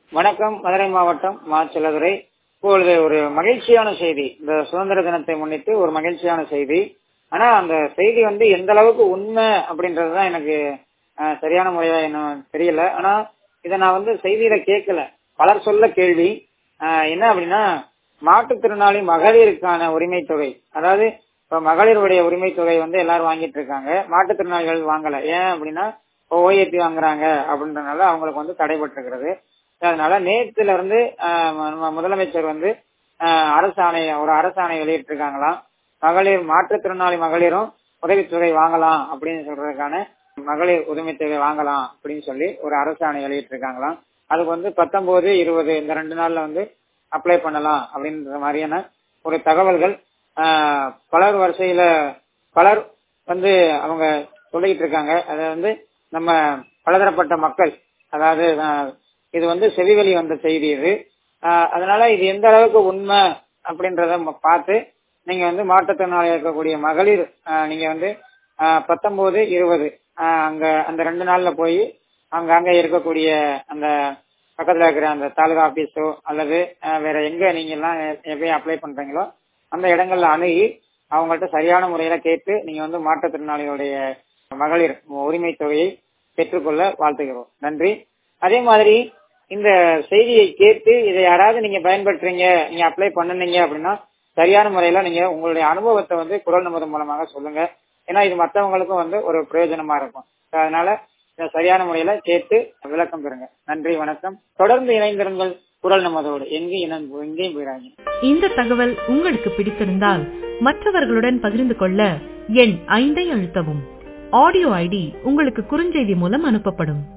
வணக்கம் மதுரை மாவட்டம் மாச்சலதுரை இப்பொழுது ஒரு மகிழ்ச்சியான செய்தி இந்த சுதந்திர தினத்தை முன்னிட்டு ஒரு மகிழ்ச்சியான செய்தி ஆனா அந்த செய்தி வந்து எந்த அளவுக்கு உண்மை அப்படின்றதுதான் எனக்கு அஹ், சரியான முறையா இன்னும் தெரியல ஆனா இதை நான் வந்து செய்தியில கேட்கல பலர் சொல்ல கேள்வி அஹ், என்ன அப்படின்னா மாற்றுத்திறனாளி மகளிருக்கான உரிமை தொகை அதாவது இப்ப மகளிருடைய உரிமை தொகை வந்து எல்லாரும் வாங்கிட்டு இருக்காங்க மாற்றுத்திறனாளிகள் வாங்கல ஏன் அப்படின்னா ஓஏபி வாங்குறாங்க அப்படின்றனால அவங்களுக்கு வந்து தடைபட்டிருக்கிறது அதனால நேத்துல இருந்து ஆஹ், நம்ம முதலமைச்சர் வந்து ஆஹ், அரசாணை ஒரு அரசாணை வெளியிட்டிருக்காங்களாம் மகளிர் மாற்றுத்திறனாளி மகளிரும் உதவித்தொகை வாங்கலாம் அப்படின்னு சொல்றதுக்கான மகளிர் உரிமைத்தொகை வாங்கலாம் அப்படின்னு சொல்லி ஒரு அரசாணை வெளியிட்டிருக்காங்களாம் அதுக்கு வந்து பத்தொன்பது இருபது இந்த ரெண்டு நாள்ல வந்து அப்ளை பண்ணலாம் அப்படின்ற மாதிரியான ஒரு தகவல்கள் ஆஹ், பலர் வரிசையில பலர் வந்து அவங்க சொல்லிக்கிட்டு இருக்காங்க அதை வந்து நம்ம பலதரப்பட்ட மக்கள் அதாவது ஆஹ், இது வந்து செவிவழி வந்த செய்தி இது ஆஹ், அதனால இது எந்த அளவுக்கு உண்மை அப்படின்றத நம்ம பார்த்து நீங்க வந்து மாற்றுத்திறனாளி இருக்கக்கூடிய மகளிர் ஆஹ், நீங்க வந்து ஆஹ், பத்தொன்பது இருபது ஆஹ், அங்க அந்த ரெண்டு நாள்ல போய் அங்க அங்க இருக்கக்கூடிய அந்த பக்கத்துல இருக்கிற அந்த தாலுகா ஆபீஸோ அல்லது ஆஹ், வேற எங்க நீங்க எல்லாம் எப்பயும் அப்ளை பண்றீங்களோ அந்த இடங்கள்ல அணுகி அவங்கள்ட்ட சரியான முறையில கேட்டு நீங்க வந்து மாற்றுத்திறனாளிகளுடைய மகளிர் உரிமை தொகையை பெற்றுக்கொள்ள வாழ்த்துகிறோம் நன்றி அதே மாதிரி இந்த செய்தியை கேட்டு இதை யாராவது நீங்க பயன்படுத்துறீங்க நீங்க அப்ளை பண்ணுனீங்க அப்படின்னா சரியான முறையில நீங்க உங்களுடைய அனுபவத்தை வந்து குரல் நமது மூலமாக சொல்லுங்க ஏன்னா இது மற்றவங்களுக்கும் வந்து ஒரு பிரயோஜனமா இருக்கும் அதனால இதை சரியான முறையில கேட்டு விளக்கம் பெறுங்க நன்றி வணக்கம் தொடர்ந்து இணைந்திருங்கள் குரல் நமதோடு எங்கேயும் இணைந்து எங்கேயும் போயிடாங்க இந்த தகவல் உங்களுக்கு பிடித்திருந்தால் மற்றவர்களுடன் பகிர்ந்து கொள்ள எண் ஐந்தை அழுத்தவும் ஆடியோ ஐடி உங்களுக்கு குறுஞ்செய்தி மூலம் அனுப்பப்படும்